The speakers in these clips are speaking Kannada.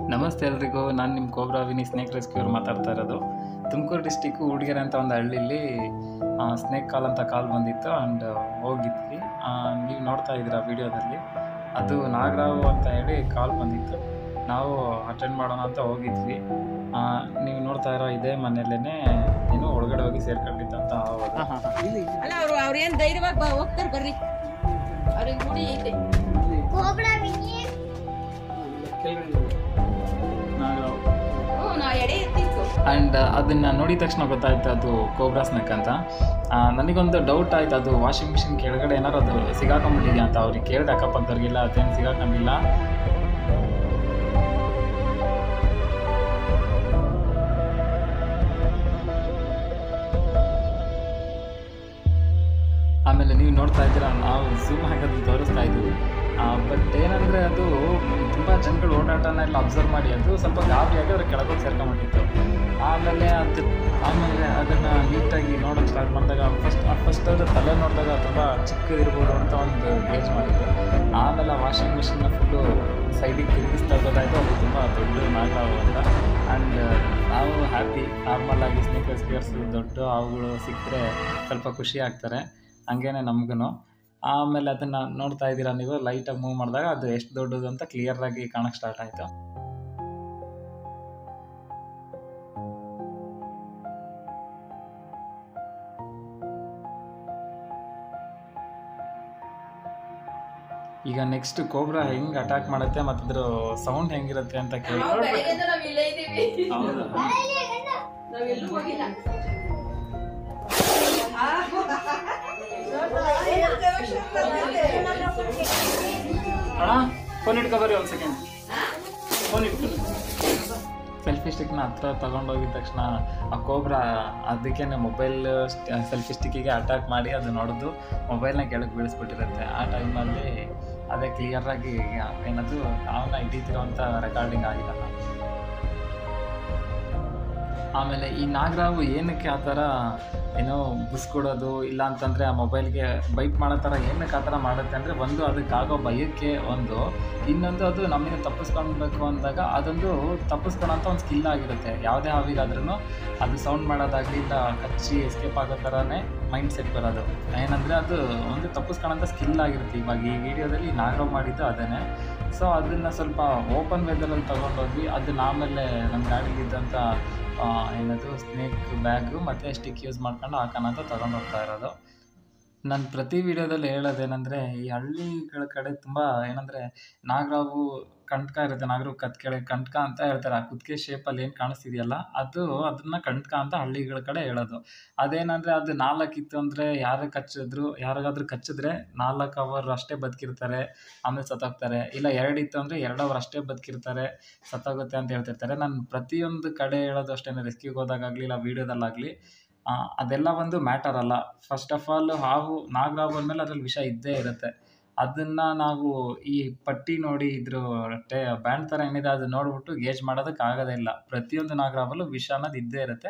ನಮಸ್ತೆ ಎಲ್ರಿಗೂ ನಾನು ನಿಮ್ಮ ಕೋಬ್ರಾ ವಿನಿ ಸ್ನೇಕ್ ರೆಸ್ಕ್ಯೂರ್ ಮಾತಾಡ್ತಾ ಇರೋದು ತುಮಕೂರು ಡಿಸ್ಟಿಕ್ಕು ಹುಡುಗೆರೆ ಅಂತ ಒಂದು ಹಳ್ಳಿಲಿ ಸ್ನೇಕ್ ಕಾಲ್ ಅಂತ ಕಾಲ್ ಬಂದಿತ್ತು ಆ್ಯಂಡ್ ಹೋಗಿದ್ವಿ ನೀವು ನೋಡ್ತಾ ಇದ್ದೀರಾ ವಿಡಿಯೋದಲ್ಲಿ ಅದು ನಾಗರಾವು ಅಂತ ಹೇಳಿ ಕಾಲ್ ಬಂದಿತ್ತು ನಾವು ಅಟೆಂಡ್ ಮಾಡೋಣ ಅಂತ ಹೋಗಿದ್ವಿ ಆ, ನೀವು ನೋಡ್ತಾ ಇರೋ ಇದೇ ಮನೆಯಲ್ಲೇ ಏನು ಒಳಗಡೆ ಹೋಗಿ ಸೇರ್ಕೊಂಡಿದ್ದಂತ ಹೌದು ಅಲ್ಲ ಅವ್ರು ಅವ್ರೇನ್ ಧೈರ್ಯವಾಗಿ ಬಾ ಹೋಗ್ತಾರ ಬರ್ರಿ ಅವ್ರಿಗೆ ಗುಡಿ ಐತೆ ನಾಗರಾವು ಹ್ಞೂ ನಾ ಎಡೆ ಎತ್ತಿತ್ತು ಆ್ಯಂಡ್ ಅದನ್ನು ನೋಡಿದ ತಕ್ಷಣ ಗೊತ್ತಾಯ್ತು ಅದು ಕೋಬ್ರಾ ಸ್ನೇಕ್ ಅಂತ ಆ, ನನಗೊಂದು ಡೌಟ್ ಆಯ್ತು ಅದು ವಾಷಿಂಗ್ ಮಿಷಿನ್ ಕೆಳಗಡೆ ಏನಾರು ಅದು ಸಿಗಾಕೊಂಡ್ಬಿಟ್ಟಿದ್ಯಾ ಅಂತ ಅವ್ರಿಗೆ ಕೇಳಿದೆ ಅಕ್ಕಪಕ್ಕದವ್ರಿಗೆಲ್ಲ ಅದೇನು ಸಿಗಾಕೊಂಡಿಲ್ಲ ಆಮೇಲೆ ನೀವು ನೋಡ್ತಾ ಇದ್ದೀರಾ ನಾವು ಝೂಮ್ ಹಾಕೋದು ತೋರಿಸ್ತಾ ಇದ್ದೀವಿ ಬಟ್ ಏನಂದರೆ ಅದು ತುಂಬ ಜನಗಳು ಓಡಾಟನ ಎಲ್ಲ ಅಬ್ಸರ್ವ್ ಮಾಡಿ ಅದು ಸ್ವಲ್ಪ ಗಾಬರಿ ಆಗಿ ಅದ್ರ ಕೆಳಗೋಗಿ ಸೇರ್ಕೊಂಬಿಟ್ಟಿತ್ತು ಆಮೇಲೆ ಅದು ಆಮೇಲೆ ಅದನ್ನು ನೀಟಾಗಿ ನೋಡೋಕ್ಕೆ ಸ್ಟಾರ್ಟ್ ಮಾಡಿದಾಗ ಫಸ್ಟ್ ಫಸ್ಟ್ ಅದು ತಲೆ ನೋಡಿದಾಗ ತುಂಬ ಚಿಕ್ಕದಿರ್ಬೋದು ಅಂತ ಒಂದು ಗೇಜ್ ಮಾಡಿದ್ದು ಆಮೇಲೆ ವಾಷಿಂಗ್ ಮಿಷಿನ್ನ ಫುಲ್ಲು ಸೈಡಿಗೆ ತಿರುಗಿಸ್ತಾ ಹೋದಾಯ್ತು ಅದು ತುಂಬ ದೊಡ್ಡ ನಾಗರಾವು ಅಂತ ಆ್ಯಂಡ್ ನಾವು ಹ್ಯಾಪಿ ನಾರ್ಮಲ್ ಆಗಿ ಸ್ನೇಕ್ ರೆಸ್ಕ್ಯೂರ್ಸ್ ದೊಡ್ಡ ಅವುಗಳು ಸಿಕ್ಕರೆ ಸ್ವಲ್ಪ ಖುಷಿ ಆಗ್ತಾರೆ ಹಂಗೇನೆ ನಮಗೂ ಆಮೇಲೆ ಅದನ್ನು ನೋಡ್ತಾ ಇದ್ದೀರಾ ನೀವು ಲೈಟಾಗಿ ಮೂವ್ ಮಾಡಿದಾಗ ಅದು ಎಷ್ಟು ದೊಡ್ಡದು ಅಂತ ಕ್ಲಿಯರಾಗಿ ಕಾಣಕ್ಕೆ ಸ್ಟಾರ್ಟ್ ಆಯಿತು ಈಗ ನೆಕ್ಸ್ಟ್ ಕೋಬ್ರಾ ಹೆಂಗ್ ಅಟ್ಯಾಕ್ ಮಾಡುತ್ತೆ ಮತ್ತು ಅದ್ರ ಸೌಂಡ್ ಹೆಂಗಿರುತ್ತೆ ಅಂತ ಕೇಳಿ ನಾವು ಬೆಳಗ್ಗೆಯಿಂದ ನಾವ್ ಇಲ್ಲೇ ಇದೀವಿ ಹೌದಾ ನಾವ್ ಎಲ್ಲೂ ಹೋಗಿಲ್ಲ ಅಣ್ಣ ಫೋನ್ ಇಟ್ಕೊಬರ್ರಿ ಒಂದು ಸೆಕೆಂಡ್ ಫೋನ್ ಇಟ್ಕೊಳ್ಳಿ ಸೆಲ್ಫಿ ಸ್ಟಿಕ್ನ ಹತ್ರ ತಗೊಂಡೋಗಿದ ತಕ್ಷಣ ಆ ಕೋಬ್ರಾ ಅದಕ್ಕೇನೆ ಮೊಬೈಲ್ ಸೆಲ್ಫಿ ಸ್ಟಿಕ್ಕಿಗೆ ಅಟ್ಯಾಕ್ ಮಾಡಿ ಅದು ನೋಡೋದು ಮೊಬೈಲ್ನ ಕೆಳಗೆ ಬೀಳಿಸ್ಬಿಟ್ಟಿರುತ್ತೆ ಆ ಟೈಮಲ್ಲಿ ಅದೇ ಕ್ಲಿಯರಾಗಿ ಏನದು ಅವನ್ನ ಹಿಡಿತಿರೋಂಥ ರೆಕಾರ್ಡಿಂಗ್ ಆಗಿರಲ್ಲ ಆಮೇಲೆ ಈ ನಾಗರಾವು ಏನಕ್ಕೆ ಆ ಥರ ಏನೋ ಬುಸ್ಕೊಡೋದು ಇಲ್ಲ ಅಂತಂದರೆ ಆ ಮೊಬೈಲ್ಗೆ ಬೈಟ್ ಮಾಡೋ ಥರ ಏನಕ್ಕೆ ಆ ಥರ ಮಾಡುತ್ತೆ ಅಂದರೆ ಒಂದು ಅದಕ್ಕಾಗೋ ಭಯಕ್ಕೆ ಒಂದು ಇನ್ನೊಂದು ಅದು ನಮಗೆ ತಪ್ಪಿಸ್ಕೊಳ್ಬೇಕು ಅಂದಾಗ ಅದೊಂದು ತಪ್ಪಿಸ್ಕೊಳ್ಳೋಂಥ ಒಂದು ಸ್ಕಿಲ್ ಆಗಿರುತ್ತೆ ಯಾವುದೇ ಹಾವಿಗಾದ್ರೂ ಅದು ಸೌಂಡ್ ಮಾಡೋದಾಗಲಿ ಇಲ್ಲ ಕಚ್ಚಿ ಎಸ್ಕೇಪ್ ಆಗೋ ಥರನೇ ಮೈಂಡ್ ಸೆಟ್ ಬರೋದು ಏನಂದರೆ ಅದು ಒಂದು ತಪ್ಪಿಸ್ಕೊಳ್ಳೋಂಥ ಸ್ಕಿಲ್ ಆಗಿರುತ್ತೆ ಇವಾಗ ಈ ವಿಡಿಯೋದಲ್ಲಿ ನಾಗರಾವ್ ಮಾಡಿದ್ದು ಅದೇನೆ ಸೊ ಅದನ್ನು ಸ್ವಲ್ಪ ಓಪನ್ ವೆದರಲ್ಲಿ ತೊಗೊಂಡೋಗಿ ಅದನ್ನ ಆಮೇಲೆ ನಮ್ಮ ಗಾಡಿಲಿದ್ದಂಥ ಆ, ಏನದು ಸ್ನೇಕ್ ಬ್ಯಾಗು ಮತ್ತು ಸ್ಟಿಕ್ ಯೂಸ್ ಮಾಡ್ಕೊಂಡು ಹಾಕೋಣ ಅಂತ ತೊಗೊಂಡು ಹೋಗ್ತಾ ಇರೋದು ನಾನು ಪ್ರತಿ ವಿಡಿಯೋದಲ್ಲಿ ಹೇಳೋದೇನೆಂದರೆ ಈ ಹಳ್ಳಿಗಳ ಕಡೆ ತುಂಬ ಏನಂದರೆ ನಾಗರಾವು ಕಂಟ್ಕ ಇರುತ್ತೆ ನಾಗರಾವು ಕತ್ ಕೆಳಗೆ ಕಂಟ್ಕ ಅಂತ ಹೇಳ್ತಾರೆ ಆ ಕುತ್ತಿಗೆ ಶೇಪಲ್ಲಿ ಏನು ಕಾಣಿಸ್ತಿದೆಯಲ್ಲ ಅದು ಅದನ್ನು ಕಂಟ್ಕ ಅಂತ ಹಳ್ಳಿಗಳ ಕಡೆ ಹೇಳೋದು ಅದೇನಂದರೆ ಅದು ನಾಲ್ಕಿತ್ತು ಅಂದರೆ ಯಾರೇ ಕಚ್ಚಿದ್ರು ಯಾರಿಗಾದ್ರೂ ಕಚ್ಚಿದ್ರೆ ನಾಲ್ಕು ಅವರ್ ಅಷ್ಟೇ ಬದುಕಿರ್ತಾರೆ ಆಮೇಲೆ ಸತ್ತೋಗ್ತಾರೆ ಇಲ್ಲ ಎರಡಿತ್ತು ಅಂದರೆ ಎರಡು ಅವರ್ ಅಷ್ಟೇ ಬದುಕಿರ್ತಾರೆ ಸತ್ತೋಗುತ್ತೆ ಅಂತ ಹೇಳ್ತಿರ್ತಾರೆ ನಾನು ಪ್ರತಿಯೊಂದು ಕಡೆ ಹೇಳೋದು ಅಷ್ಟೇ ರೆಸ್ಕ್ಯೂಗೆ ಹೋದಾಗಲಿ ಇಲ್ಲ ವೀಡಿಯೋದಲ್ಲಾಗಲಿ ಅದೆಲ್ಲ ಒಂದು ಮ್ಯಾಟರ್ ಅಲ್ಲ ಫಸ್ಟ್ ಆಫ್ ಆಲ್ ಹಾವು ನಾಗರಾವು ಅಂದಮೇಲೆ ಅದ್ರಲ್ಲಿ ವಿಷ ಇದ್ದೇ ಇರುತ್ತೆ ಅದನ್ನು ನಾವು ಈ ಪಟ್ಟಿ ನೋಡಿ ಇದ್ರ ಟೆ ಬ್ಯಾಂಡ್ ಥರ ಏನಿದೆ ಅದು ನೋಡ್ಬಿಟ್ಟು ಗೇಜ್ ಮಾಡೋದಕ್ಕೆ ಆಗೋದೇ ಇಲ್ಲ ಪ್ರತಿಯೊಂದು ನಾಗರಾವಲ್ಲೂ ವಿಷ ಅನ್ನೋದು ಇದ್ದೇ ಇರುತ್ತೆ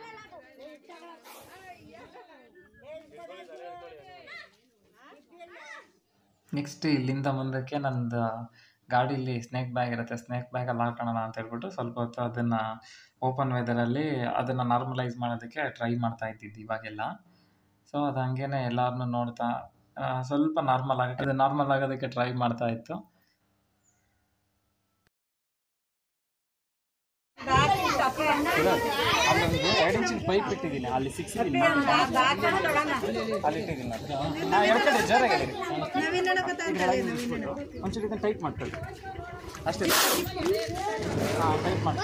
ನೆಕ್ಸ್ಟ್ ಇಲ್ಲಿಂದ ಮುಂದಕ್ಕೆ ನಂದು ಗಾಡೀಲಿ ಸ್ನೇಕ್ ಬ್ಯಾಗ್ ಇರುತ್ತೆ ಸ್ನೇಕ್ ಬ್ಯಾಗಲ್ಲಿ ಹಾಕೋಣ ಅಂತ ಹೇಳ್ಬಿಟ್ಟು ಸ್ವಲ್ಪ ಹೊತ್ತು ಅದನ್ನು ಓಪನ್ ವೆದರಲ್ಲಿ ಅದನ್ನು ನಾರ್ಮಲೈಸ್ ಮಾಡೋದಕ್ಕೆ ಟ್ರೈ ಮಾಡ್ತಾ ಇದ್ದಿದ್ದು ಇವಾಗೆಲ್ಲ ಸೊ ಅದು ಹಂಗೇನೆ ಎಲ್ಲರನ್ನೂ ನೋಡ್ತಾ ಆ, ಸ್ವಲ್ಪ ನಾರ್ಮಲ್ ಆಗುತ್ತೆ ಅದು ನಾರ್ಮಲ್ ಆಗೋದಕ್ಕೆ ಟ್ರೈ ಮಾಡ್ತಾ ಇತ್ತು ಅಲ್ಲೊಂದು ಎರಡು ಇಂಚಿನ ಪೈಪ್ ಇಟ್ಟಿದ್ದೀನಿ ಅಲ್ಲಿ ಸಿಕ್ಸ್ ಅಲ್ಲಿ ಇಟ್ಟಿದ್ದೀನಿ ಅದು. ಹಾ, ಎರಡು ಕಡೆ ಜೋರಾಗಿ ಹೇಳಿರಿ. ಒಂಚೂರು ಇದನ್ನ ಟೈಟ್ ಮಾಡ್ಕೊಳ್ಳಿ ಅಷ್ಟೇ ಹಾಂ ಟೈಟ್ ಮಾಡಿ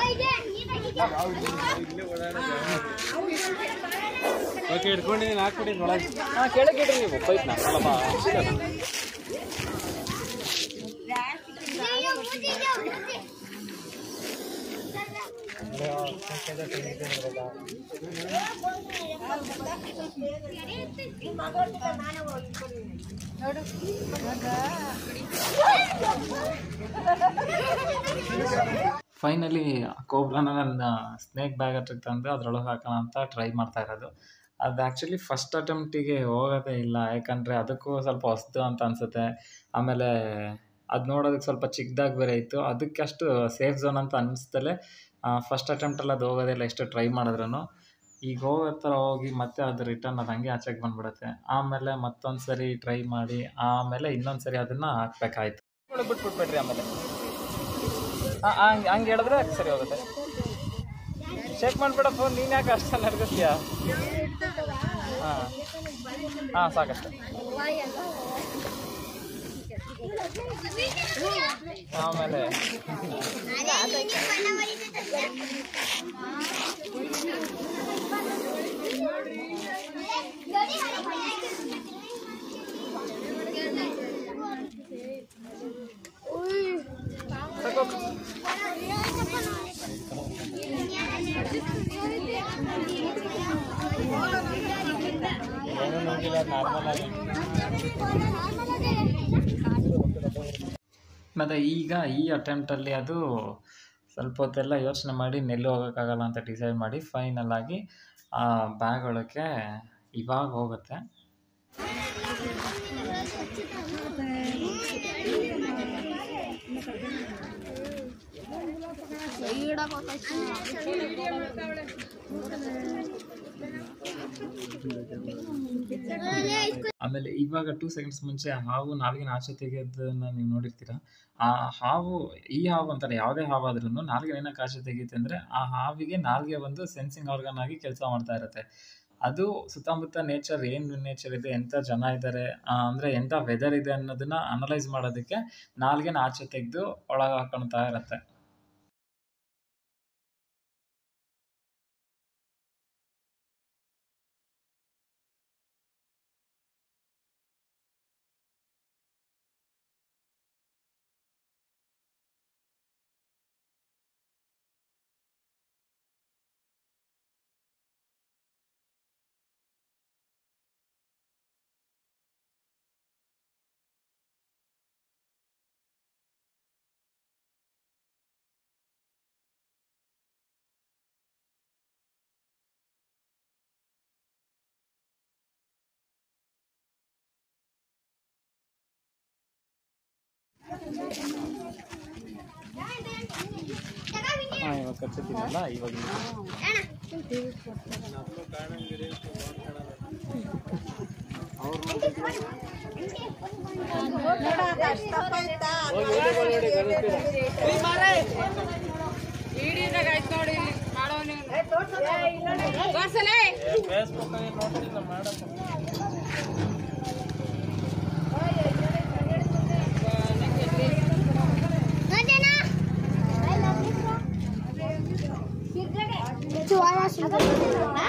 ಓಕೆ ಇಟ್ಕೊಂಡಿದ್ದೀನಿ ಹಾಕ್ಬಿಡಿ ಒಳಗೆ ಹಾಂ ಕೆಳಗೆ ಇಡ್ರಿ ನೀವು ಪೈಪ್ನ ಸ್ವಲ್ಪ ಫೈನಲಿ ಕೋಬ್ರಾನ ನನ್ನ ಸ್ನೇಕ್ ಬ್ಯಾಗ್ ಹತ್ರಕ್ಕೆ ತಂದು ಅದ್ರೊಳಗೆ ಹಾಕೋಣ ಅಂತ ಟ್ರೈ ಮಾಡ್ತಾ ಇರೋದು ಅದು ಆ್ಯಕ್ಚುಲಿ ಫಸ್ಟ್ ಅಟೆಂಪ್ಟಿಗೆ ಹೋಗೋದೇ ಇಲ್ಲ ಯಾಕಂದರೆ ಅದಕ್ಕೂ ಸ್ವಲ್ಪ ಹೊಸ್ದು ಅಂತ ಅನಿಸುತ್ತೆ ಆಮೇಲೆ ಅದು ನೋಡೋದಕ್ಕೆ ಸ್ವಲ್ಪ ಚಿಕ್ಕದಾಗಿ ಬೇರೆ ಇತ್ತು ಅದಕ್ಕೆ ಅಷ್ಟು ಸೇಫ್ ಝೋನ್ ಅಂತ ಅನ್ನಿಸ್ತಲೇ ಫಸ್ಟ್ ಅಟೆಂಪ್ಟಲ್ಲಿ ಅದು ಹೋಗೋದಿಲ್ಲ ಎಷ್ಟು ಟ್ರೈ ಮಾಡಿದ್ರು ಈಗ ಹೋಗೋ ಥರ ಹೋಗಿ ಮತ್ತೆ ಅದು ರಿಟರ್ನ್ ಅದು ಹಂಗೆ ಆಚೆಗೆ ಬಂದ್ಬಿಡುತ್ತೆ ಆಮೇಲೆ ಮತ್ತೊಂದು ಸರಿ ಟ್ರೈ ಮಾಡಿ ಆಮೇಲೆ ಇನ್ನೊಂದು ಸರಿ ಅದನ್ನು ಹಾಕ್ಬೇಕಾಯ್ತು ಬಿಟ್ಬಿಟ್ಬಿಟ್ರಿ ಆಮೇಲೆ ಹಂಗೆ ಹಂಗೆ ಹೇಳಿದ್ರೆ ಸರಿ ಹೋಗುತ್ತೆ ಚೆಕ್ ಮಾಡಿಬಿಡ ಫೋನ್ ನೀನು ಯಾಕೆ ಅಷ್ಟು ನಡ್ಗಿಸ್ತೀಯಾ ಹಾಂ ಹಾಂ ಸಾಕಷ್ಟೆ ಆಮೇಲೆ ಏನೂ ನುಗ್ಗಿಲ್ಲ ನಾರ್ಮಲ್ ಆಗಿ ಮತ್ತು ಈಗ ಈ ಅಟೆಂಪ್ಟಲ್ಲಿ ಅದು ಸ್ವಲ್ಪ ಹೊತ್ತೆಲ್ಲ ಯೋಚನೆ ಮಾಡಿ ನೆಲ್ಲು ಹೋಗೋಕ್ಕಾಗಲ್ಲ ಅಂತ ಡಿಸೈಡ್ ಮಾಡಿ ಫೈನಲ್ ಆಗಿ ಆ ಬ್ಯಾಗ್ ಒಳಕ್ಕೆ ಇವಾಗ ಹೋಗುತ್ತೆ ಆಮೇಲೆ ಇವಾಗ ಟೂ ಸೆಕೆಂಡ್ಸ್ ಮುಂಚೆ ಹಾವು ನಾಲ್ಗಿನ ಆಚೆ ತೆಗೆಯೋದನ್ನ ನೀವು ನೋಡಿರ್ತೀರ ಆ ಹಾವು ಈ ಹಾವು ಅಂತಾರೆ ಯಾವುದೇ ಹಾವು ಆದ್ರೂ ನಾಲ್ಗೆ ಏನಕ್ಕೆ ಆಚೆ ತೆಗೀತೆ ಅಂದರೆ ಆ ಹಾವಿಗೆ ನಾಲ್ಗೆ ಒಂದು ಸೆನ್ಸಿಂಗ್ ಆರ್ಗನ್ ಆಗಿ ಕೆಲಸ ಮಾಡ್ತಾ ಇರುತ್ತೆ ಅದು ಸುತ್ತಮುತ್ತ ನೇಚರ್ ಏನು ನೇಚರ್ ಇದೆ ಎಂಥ ಜನ ಇದ್ದಾರೆ ಅಂದರೆ ಎಂಥ ವೆದರ್ ಇದೆ ಅನ್ನೋದನ್ನ ಅನಲೈಸ್ ಮಾಡೋದಕ್ಕೆ ನಾಲ್ಗೆನ ಆಚೆ ತೆಗೆದು ಒಳಗೆ ಹಾಕೊಳ್ತಾ ಇರುತ್ತೆ ಹಾಂ ಇವಾಗ ಕಚ್ಚಿದ್ದೀನಲ್ಲ ಇವಾಗ ವಿಡಿಯೋದಾಗ ಆಯ್ತು ನೋಡಿ ಇಲ್ಲಿ ಮಾಡೋ ನೀವು ತೋರ್ಸಲೇ ಫೇಸ್ಬುಕ್ಕಲ್ಲಿ ನೋಡ್ತಿಲ್ಲ ಮೇಡಮ್ Cuara sudah.